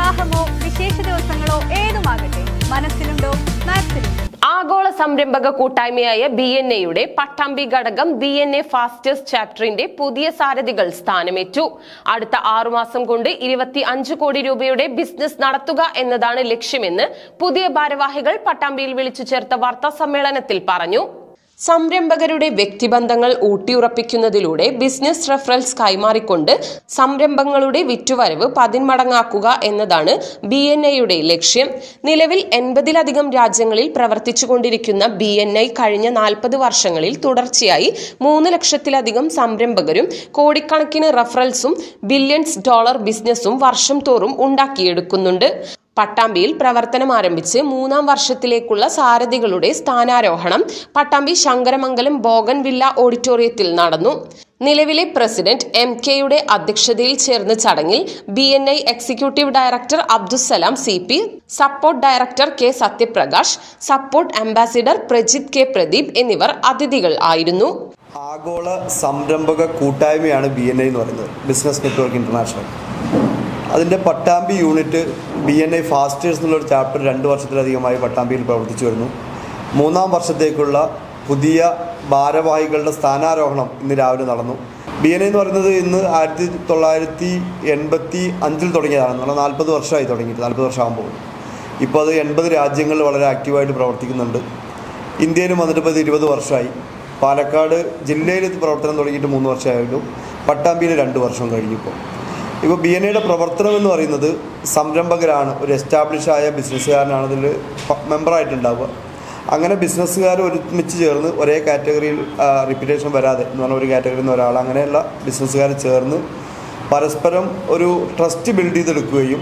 വിവാഹമോ വിശേഷ ദിവസങ്ങളോ ഏതുമാകട്ടെ മനസ്സിലുണ്ടോ മാക്സിലുണ്ടോ ആഗോള സംരംഭക കൂട്ടായ്മയായ ബി എൻ എയുടെ പട്ടാമ്പി ഘടകം ബി എൻ എ ഫാസ്റ്റേഴ്സ് ചാപ്റ്ററിന്റെ പുതിയ സാരഥികൾ സ്ഥാനമേറ്റു അടുത്ത ആറുമാസം കൊണ്ട് ഇരുപത്തി അഞ്ച് കോടി രൂപയുടെ ബിസിനസ് നടത്തുക എന്നതാണ് ലക്ഷ്യമെന്ന് പുതിയ ഭാരവാഹികൾ പട്ടാമ്പിയിൽ വിളിച്ചു ചേർത്ത വാർത്താ സമ്മേളനത്തിൽ പറഞ്ഞു സംരംഭകരുടെ വ്യക്തിബന്ധങ്ങൾ ഊട്ടിയുറപ്പിക്കുന്നതിലൂടെ ബിസിനസ് റെഫറൽസ് കൈമാറിക്കൊണ്ട് സംരംഭങ്ങളുടെ വിറ്റുവരവ് പതിന്മടങ്ങാക്കുക എന്നതാണ് ബി എൻ ഐയുടെ ലക്ഷ്യം നിലവിൽ എൺപതിലധികം രാജ്യങ്ങളിൽ പ്രവർത്തിച്ചുകൊണ്ടിരിക്കുന്ന ബി എൻ ഐ കഴിഞ്ഞ നാൽപ്പത് വർഷങ്ങളിൽ തുടർച്ചയായി മൂന്ന് ലക്ഷത്തിലധികം സംരംഭകരും കോടിക്കണക്കിന് റെഫറൽസും ബില്യൺസ് ഡോളർ ബിസിനസ്സും വർഷം തോറും ഉണ്ടാക്കിയെടുക്കുന്നുണ്ട് പട്ടാമ്പിയിൽ പ്രവർത്തനം ആരംഭിച്ച് മൂന്നാം വർഷത്തിലേക്കുള്ള സാരഥികളുടെ സ്ഥാനാരോഹണം പട്ടാമ്പി ശങ്കരമംഗലം ബോഗൻ വില്ല ഓഡിറ്റോറിയത്തിൽ നടന്നു നിലവിലെ പ്രസിഡന്റ് എം കെയുടെ അധ്യക്ഷതയിൽ ചേർന്ന ചടങ്ങിൽ B N I executive director Abdussalam C P support director K Sathyaprakash support ambassador Prajith K Pradeep എന്നിവർ അതിഥികൾ ആയിരുന്നു ആഗോള സംരംഭക കൂട്ടായ്മയാണ് ബി എൻ ഐ എന്ന് പറയുന്നത് ബിസിനസ് നെറ്റ്വർക്ക് ഇൻ്റർനാഷണൽ അതിൻ്റെ Pattambi unit B N I fasters എന്നുള്ളൊരു ചാപ്റ്റർ രണ്ട് വർഷത്തിലധികമായി പട്ടാമ്പിയിൽ പ്രവർത്തിച്ചു വരുന്നു മൂന്നാം വർഷത്തേക്കുള്ള പുതിയ ഭാരവാഹികളുടെ സ്ഥാനാരോഹണം ഇന്ന് രാവിലെ നടന്നു ബി എൻ ഐ എന്ന് പറയുന്നത് ഇന്ന് ആയിരത്തി തൊള്ളായിരത്തി എൺപത്തി അഞ്ചിൽ തുടങ്ങിയതാണ് എന്നുള്ള നാൽപ്പത് വർഷമായി തുടങ്ങിയിട്ട് നാൽപ്പത് വർഷമാകുമ്പോൾ ഇപ്പോൾ അത് എൺപത് രാജ്യങ്ങളിൽ വളരെ ആക്റ്റീവായിട്ട് പ്രവർത്തിക്കുന്നുണ്ട് ഇന്ത്യയിലും വന്നിട്ട് ഇപ്പോൾ ഇത് ഇരുപത് വർഷമായി പാലക്കാട് ജില്ലയിൽ ഇത് പ്രവർത്തനം തുടങ്ങിയിട്ട് മൂന്ന് വർഷമായിട്ടും പട്ടാമ്പിയിൽ രണ്ട് വർഷം കഴിഞ്ഞിപ്പോൾ ഇപ്പോൾ ബി എൻ എയുടെ പ്രവർത്തനം എന്ന് പറയുന്നത് സംരംഭകരാണ് ഒരു എസ്റ്റാബ്ലിഷ് ആയ ബിസിനസ്സുകാരനാണ് ഇതിൽ മെമ്പറായിട്ടുണ്ടാവുക അങ്ങനെ ബിസിനസ്സുകാർ ഒരുമിച്ച് ചേർന്ന് ഒരേ കാറ്റഗറിയിൽ റിപ്പിറ്റേഷൻ വരാതെ എന്ന് പറഞ്ഞാൽ ഒരു കാറ്റഗറിയിൽ നിന്ന് ഒരാൾ അങ്ങനെയുള്ള ബിസിനസ്സുകാർ ചേർന്ന് പരസ്പരം ഒരു ട്രസ്റ്റ് ബിൽഡ് ചെയ്തെടുക്കുകയും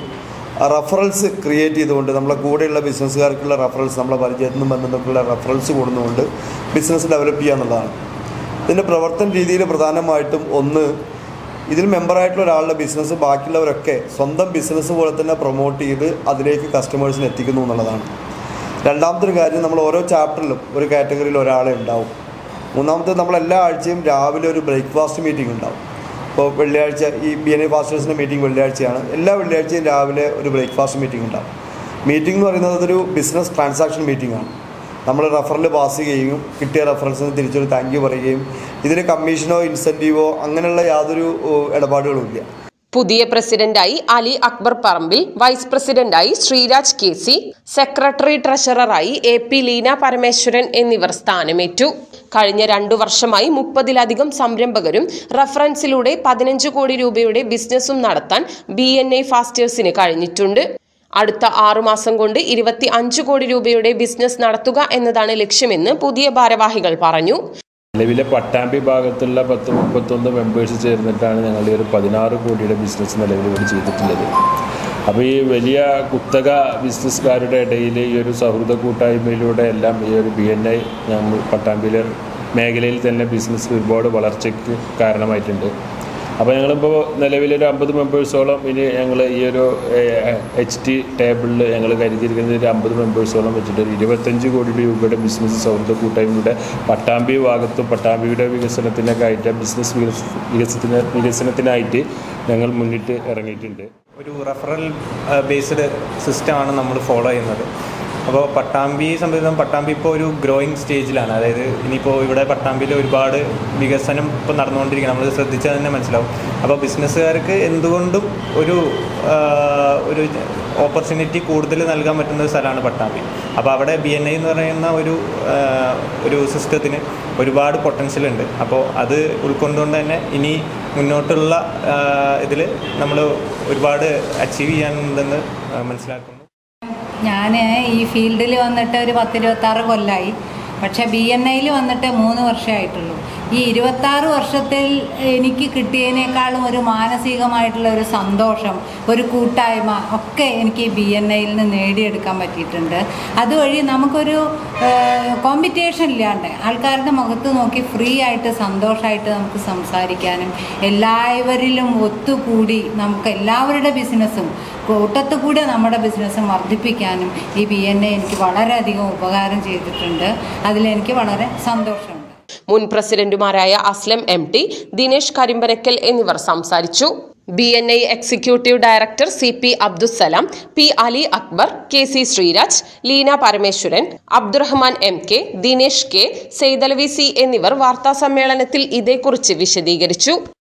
റഫറൽസ് ക്രിയേറ്റ് ചെയ്തുകൊണ്ട് നമ്മളെ കൂടെയുള്ള ബിസിനസ്സുകാർക്കുള്ള റഫറൽസ് നമ്മളെ പരിചയത്തിൽ നിന്നും ബന്ധപ്പെട്ടുള്ള റഫറൽസ് കൊടുന്നുകൊണ്ട് ബിസിനസ് ഡെവലപ്പ് ചെയ്യുക എന്നുള്ളതാണ് ഇതിൻ്റെ പ്രവർത്തന രീതിയിൽ പ്രധാനമായിട്ടും ഒന്ന് ഇതിൽ മെമ്പറായിട്ടുള്ള ഒരാളുടെ ബിസിനസ് ബാക്കിയുള്ളവരൊക്കെ സ്വന്തം ബിസിനസ് പോലെ തന്നെ പ്രൊമോട്ട് ചെയ്ത് അതിലേക്ക് കസ്റ്റമേഴ്സിന് എത്തിക്കുന്നു എന്നുള്ളതാണ് രണ്ടാമത്തെ ഒരു കാര്യം നമ്മൾ ഓരോ ചാപ്റ്ററിലും ഒരു കാറ്റഗറിയിൽ ഒരാളെ ഉണ്ടാവും മൂന്നാമത്തെ നമ്മൾ എല്ലാ ആഴ്ചയും രാവിലെ ഒരു ബ്രേക്ക്ഫാസ്റ്റ് മീറ്റിംഗ് ഉണ്ടാവും ഇപ്പോൾ വെള്ളിയാഴ്ച ഈ ബി എൻ ഐ ഫാസ്റ്റേഴ്സിൻ്റെ മീറ്റിംഗ് വെള്ളിയാഴ്ചയാണ് എല്ലാ വെള്ളിയാഴ്ചയും രാവിലെ ഒരു ബ്രേക്ക്ഫാസ്റ്റ് മീറ്റിംഗ് ഉണ്ടാവും മീറ്റിംഗ് എന്ന് പറയുന്നത് അതൊരു ബിസിനസ് ട്രാൻസാക്ഷൻ മീറ്റിംഗ് ആണ് നമ്മൾ റഫറൽ പാസ് ചെയ്യുകയും കിട്ടിയ റഫറൻസിന് തിരിച്ചൊരു താങ്ക് യു പറയുകയും ഇതിന് കമ്മീഷനോ ഇൻസെൻറ്റീവോ അങ്ങനെയുള്ള യാതൊരു ഏഹ്, ഇടപാടുകളും ഇല്ല പുതിയ പ്രസിഡന്റായി അലി അക്ബർ പറമ്പിൽ വൈസ് പ്രസിഡന്റായി ശ്രീരാജ് കെ സി സെക്രട്ടറി ട്രഷററായി എ പി ലീന പരമേശ്വരൻ എന്നിവർ സ്ഥാനമേറ്റു കഴിഞ്ഞ രണ്ടു വർഷമായി മുപ്പതിലധികം സംരംഭകരും റഫറൻസിലൂടെ പതിനഞ്ച് കോടി രൂപയുടെ ബിസിനസ്സും നടത്താൻ ബി എൻ ഐ ഫാസ്റ്റേഴ്സിന് കഴിഞ്ഞിട്ടുണ്ട് അടുത്ത ആറുമാസം കൊണ്ട് ഇരുപത്തി അഞ്ച് കോടി രൂപയുടെ ബിസിനസ് നടത്തുക എന്നതാണ് ലക്ഷ്യമെന്ന് പുതിയ ഭാരവാഹികൾ പറഞ്ഞു നിലവിലെ പട്ടാമ്പി ഭാഗത്തുള്ള പത്ത് മുപ്പത്തൊന്ന് മെമ്പേഴ്സ് ചേർന്നിട്ടാണ് ഞങ്ങളുടെ ഒരു പതിനാറ് കോടിയുടെ ബിസിനസ് നിലവിൽ ഇവിടെ ചെയ്തിട്ടുള്ളത് അപ്പോൾ ഈ വലിയ കുത്തക ബിസിനസ്സുകാരുടെ ഇടയിൽ ഈ ഒരു സൗഹൃദ കൂട്ടായ്മയിലൂടെ എല്ലാം ഈ ഒരു ബി എൻ ഐ ഞങ്ങൾ പട്ടാമ്പിയിലെ മേഖലയിൽ തന്നെ ബിസിനസ് ഒരുപാട് വളർച്ചയ്ക്ക് കാരണമായിട്ടുണ്ട് അപ്പോൾ ഞങ്ങളിപ്പോൾ നിലവിലൊരു അമ്പത് മെമ്പേഴ്സോളം ഇനി ഞങ്ങൾ ഈ ഒരു എച്ച് ടി ടേബിളിൽ ഞങ്ങൾ കരുതിയിരിക്കുന്നത് ഒരു അമ്പത് മെമ്പേഴ്സോളം വെച്ചിട്ട് ഒരു ഇരുപത്തഞ്ച് കോടി രൂപയുടെ ബിസിനസ് സൗഹൃദ കൂട്ടായ്മയുടെ പട്ടാമ്പി ഭാഗത്തും പട്ടാമ്പിയുടെ വികസനത്തിനൊക്കെ ആയിട്ട് ബിസിനസ് വികസ വികസനത്തിന് വികസനത്തിനായിട്ട് ഞങ്ങൾ മുന്നിട്ട് ഇറങ്ങിയിട്ടുണ്ട് ഒരു റെഫറൽ ബേസ്ഡ് സിസ്റ്റമാണ് നമ്മൾ ഫോളോ ചെയ്യുന്നത് അപ്പോൾ പട്ടാമ്പിയെ സംബന്ധിച്ചിടത്തോളം പട്ടാമ്പി ഇപ്പോൾ ഒരു ഗ്രോയിങ് സ്റ്റേജിലാണ് അതായത് ഇനിയിപ്പോൾ ഇവിടെ പട്ടാമ്പിയിൽ ഒരുപാട് വികസനം ഇപ്പോൾ നടന്നുകൊണ്ടിരിക്കുകയാണ് നമ്മൾ ശ്രദ്ധിച്ചാൽ തന്നെ മനസ്സിലാവും അപ്പോൾ ബിസിനസ്സുകാർക്ക് എന്തുകൊണ്ടും ഒരു ആ, ഒരു ഓപ്പർച്യൂണിറ്റി കൂടുതൽ നൽകാൻ പറ്റുന്ന ഒരു സ്ഥലമാണ് പട്ടാമ്പി അപ്പോൾ അവിടെ ബി എൻ ഐ എന്ന് പറയുന്ന ഒരു ആ, ഒരു സിസ്റ്റത്തിന് ഒരുപാട് പൊട്ടൻഷ്യൽ ഉണ്ട് അപ്പോൾ അത് ഉൾക്കൊണ്ടുകൊണ്ട് തന്നെ ഇനി മുന്നോട്ടുള്ള ഇതിൽ നമ്മൾ ഒരുപാട് അച്ചീവ് ചെയ്യാനുണ്ടെന്ന് ആ, മനസ്സിലാക്കുന്നു ഞാൻ ഈ ഫീൽഡിൽ വന്നിട്ട് ഒരു പത്തിരുപത്താറ് കൊല്ലമായി പക്ഷേ ബി എൻ ഐയിൽ വന്നിട്ട് മൂന്ന് വർഷമായിട്ടുള്ളൂ ഈ ഇരുപത്താറ് വർഷത്തിൽ എനിക്ക് കിട്ടിയതിനേക്കാളും ഒരു മാനസികമായിട്ടുള്ള ഒരു സന്തോഷം ഒരു കൂട്ടായ്മ ഒക്കെ എനിക്ക് ബി എൻ ഐയിൽ നിന്ന് നേടിയെടുക്കാൻ പറ്റിയിട്ടുണ്ട് അതുവഴി നമുക്കൊരു കോമ്പറ്റീഷൻ ഇല്ലാണ്ട് ആൾക്കാരുടെ മുഖത്ത് നോക്കി ഫ്രീ ആയിട്ട് സന്തോഷമായിട്ട് നമുക്ക് സംസാരിക്കാനും എല്ലാവരിലും ഒത്തുകൂടി നമുക്ക് എല്ലാവരുടെ ബിസിനസ്സും കൂട്ടത്തു കൂടെ നമ്മുടെ ബിസിനസ്സും വർദ്ധിപ്പിക്കാനും ഈ ബി എൻ എ എനിക്ക് വളരെയധികം ഉപകാരം ചെയ്തിട്ടുണ്ട് അതിലെനിക്ക് വളരെ സന്തോഷമുണ്ട് മുൻ പ്രസിഡന്റുമാരായ അസ്ലം എം ടി ദിനേശ് കരിമ്പനക്കൽ എന്നിവർ സംസാരിച്ചു B N I executive director C P Abdussalam P Ali Akbar K C Sreeraj Leena Parameswaran Abdurahman M K Dinesh K Saithalavi C എന്നിവർ വാർത്താസമ്മേളനത്തിൽ ഇതേക്കുറിച്ച് വിശദീകരിച്ചു